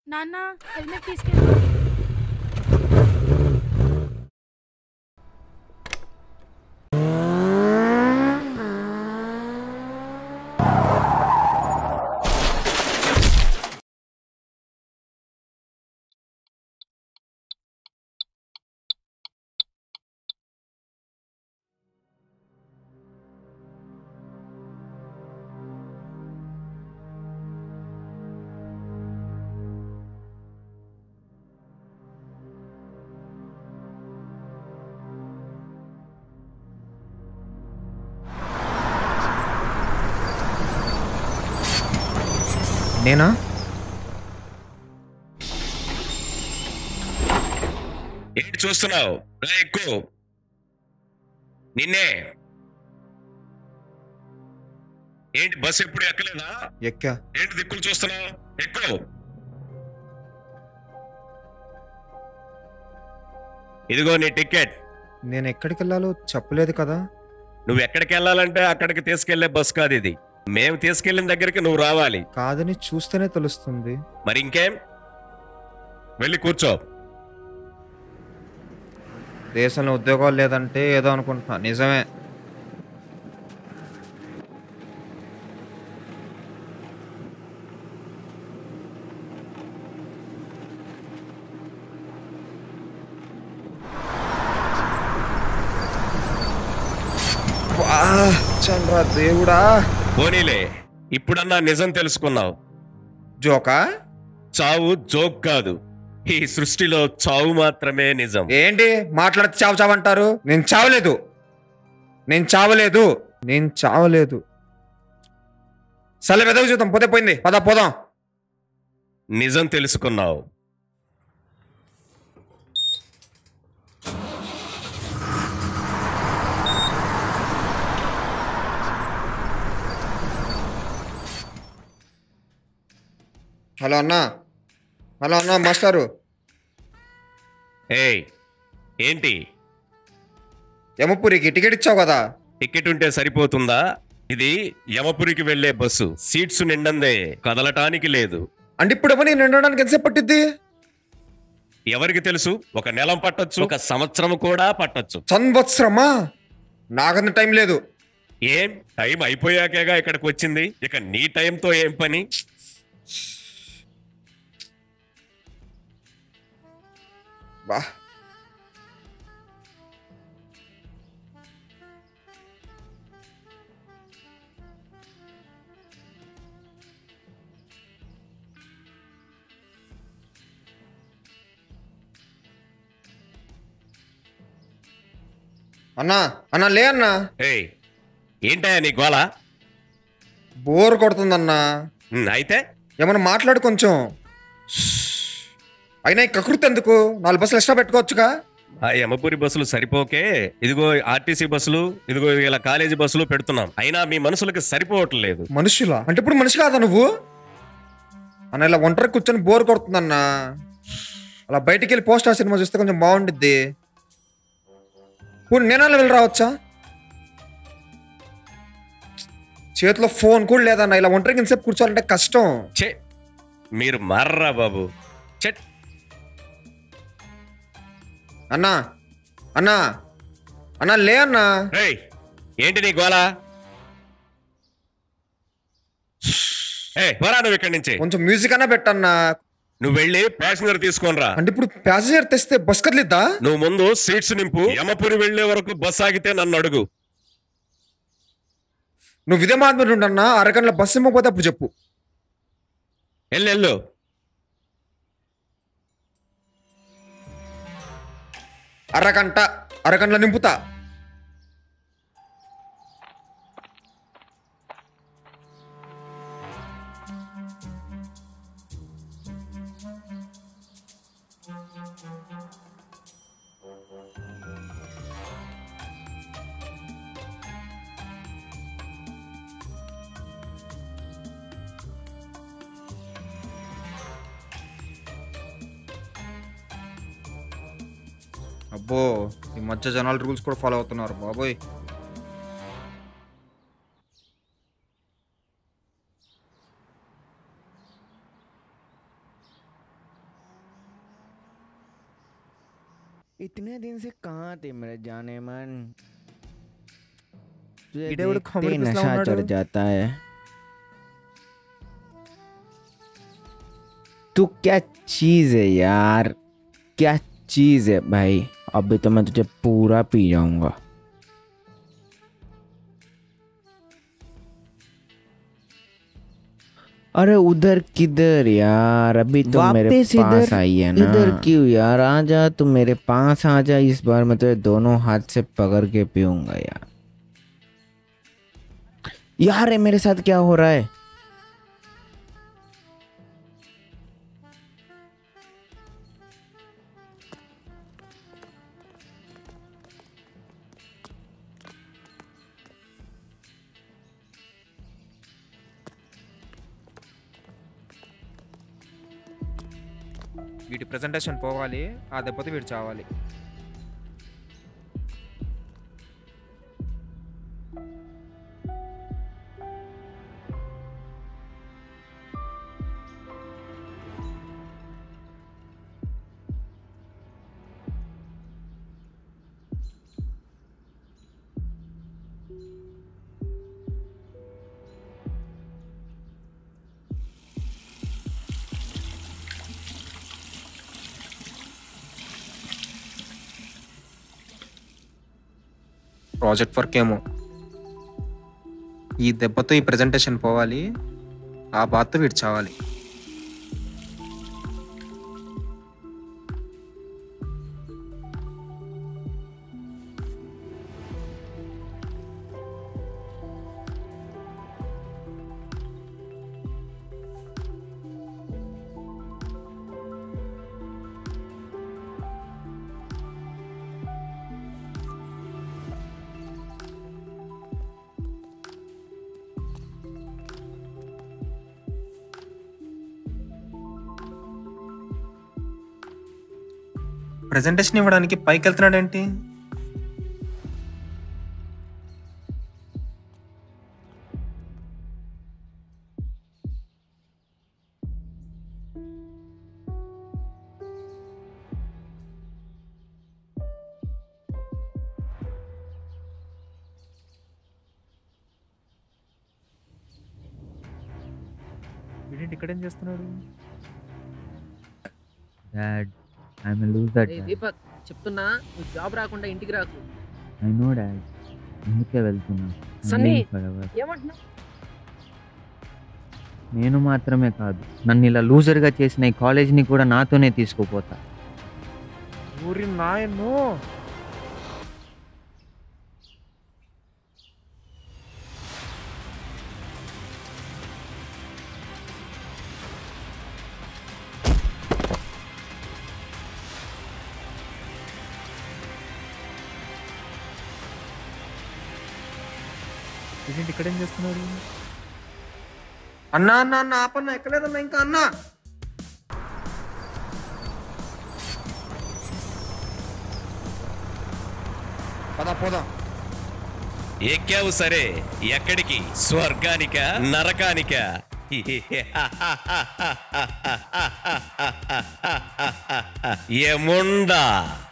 నాన్న హెల్మెట్ తీసుకెళ్ళు నేనా ఏంటి చూస్తున్నావు రా ఎక్కువ నిన్నే ఏంటి బస్ ఎప్పుడు ఎక్కలేదా ఎక్కా ఏంటి దిక్కులు చూస్తున్నావు ఎక్కువ ఇదిగో నీ టికెట్ నేను ఎక్కడికి వెళ్ళాలో చెప్పలేదు కదా నువ్వు ఎక్కడికి వెళ్ళాలంటే అక్కడికి తీసుకెళ్లే బస్ కాదు ఇది మేము తీసుకెళ్లిన దగ్గరికి నువ్వు రావాలి కాదని చూస్తేనే తెలుస్తుంది మరి ఇంకేం వెళ్ళి కూర్చో దేశంలో ఉద్యోగాలు లేదంటే ఏదో అనుకుంటున్నా నిజమే వా, చంద్రా దేవుడా పోనీలే ఇప్పుడన్నా నిజం తెలుసుకున్నావు జోకా చావు జోక్ కాదు ఈ సృష్టిలో చావు మాత్రమే నిజం ఏంటి మాట్లాడితే చావు చావంటారు నేను చావలేదు నేను చావలేదు నేను చావలేదు సరే వెదవి చూద్దాం పోతే పోయింది పద పోదాం నిజం తెలుసుకున్నావు హలో అన్నా హలో అన్నా మాస్టారు ఏయ్ ఏంటి యమపురికి టికెట్ ఇచ్చావు కదా టికెట్ ఉంటే సరిపోతుందా ఇది యమపురికి వెళ్లే బస్సు సీట్స్ నిండందే కదలటానికి లేదు అంటే ఇప్పుడు ఎవరు నేను ఉండడానికి ఎంతసేపు పట్టిద్ది ఎవరికి తెలుసు ఒక నెలం పట్టొచ్చు ఒక సంవత్సరం కూడా పట్టొచ్చు సంవత్సరమా నాకంత టైం లేదు ఏం టైం అయిపోయాకేగా ఇక్కడికి వచ్చింది ఇక నీ టైంతో ఏం పని బా అన్నా అన్నా లే అన్నా ఏయ్ ఏంటయ్యా నీ గోల బోర్ కొడుతుందన్నా ఉమ్, అయితే ఏమన్నా మాట్లాడు కొంచెం అయినా ఈ కకృతి ఎందుకు నాలుగు బస్సులు ఎక్స్ట్రా పెట్టుకోవచ్చుగా ఆ యమపురి బస్సులు సరిపోకే ఇదిగో ఆర్టీసీ బస్సులు ఇదిగో ఇలా కాలేజీ బస్సులు పెడుతున్నాం అయినా మీ మనసులకు సరిపోవట్లేదు మనుషులా అంటే ఇప్పుడు మనిషి కాదా నువ్వు అన్న ఇలా ఒంటరి కూర్చొని బోర్ కొడుతుందన్నా అలా బయటికి వెళ్ళి పోస్ట్ సినిమా చూస్తే కొంచెం బాగుండిద్ది ఇప్పుడు నేను అలా వెళ్ళి రావచ్చా చేతిలో ఫోన్ కూడా లేదన్న ఇలా ఒంటరికి ఇంతసేపు కూర్చోవాలంటే కష్టం ఛే మీరు మర్రా బాబు చెట్ అన్నా అన్నా అన్నా లే అన్నా రేయ్ ఏంటి నీ గోల ఏ పోరా నువ్వు ఇక్కడి నుంచి కొంచెం మ్యూజిక్ అన్నా పెట్టన్నా నువ్వు వెళ్ళి ప్యాసింజర్ తీసుకొనిరా అంటే ఇప్పుడు ప్యాసింజర్ తెస్తే బస్ కదిలిద్దా నువ్వు ముందు సీట్స్ నింపు యమపురి వెళ్లే వరకు బస్ ఆగితే నన్ను అడుగు నువ్వు ఇదే మాత్రం ఉండన్నా అరగంటలో బస్సు ఇవ్వకపోతే అప్పుడు చెప్పు ఎల్లెళ్ళు అరగంట అరగంటలో నింపుతా అబ్బో ఈ మధ్య జనాలు రూల్స్ కూడా ఫాలో అవుతున్నారు బాబోయ్ इतने दिन से कहाँ थे मेरे जाने मन तुझे ఈడెవడు देखते comedy ही piece లా नशा ఉన్నాడు? चढ़ जाता है तू क्या चीज है यार क्या चीज है भाई अभी तो मैं तुझे पूरा पी जाऊंगा अरे उधर किधर यार अभी तो मेरे वापस पास इधर- आई है ना इधर क्यों यार आ जा तू मेरे पास आ जा इस बार मैं तुझे दोनों हाथ से पकड़ के पीऊंगा यार यार ये मेरे साथ क्या हो रहा है వీటి ప్రెజెంటేషన్ పోవాలి ఆ దెబ్బతో వీడు చావాలి ప్రాజెక్ట్ వర్క్ ఏమో ఈ దెబ్బతో ఈ ప్రెజెంటేషన్ పోవాలి ఆ బాధతో వీడు చావాలి ప్రెజెంటేషన్ ఇవ్వడానికి పైకి వెళ్తున్నాడేంటి వీడేంటి ఇక్కడేం చేస్తున్నాడు dad I'm lose that a Deepak చెప్తున్నా నువ్వు జాబ్ రాకుండా ఇంటికి రాకు ఐ నో డాడ్ అందుకే వెళ్తున్నా సన్నీ! ఫరెవర్ ఏమంటున్నావు నేను మాత్రమే కాదు నన్ను ఇలా లూజర్గా చేసిన ఈ కాలేజ్ని కూడా నాతోనే తీసుకుపోతా ఊరి నాయను వీడేంటి ఇక్కడేం చేస్తున్నాడు అన్నా అన్న అన్న ఆపన్న ఎక్కలేదన్నా ఇంకా అన్నా పదా పోదాం ఎక్కావు సరే ఎక్కడికి స్వర్గానిక నరకానిక ఏముండా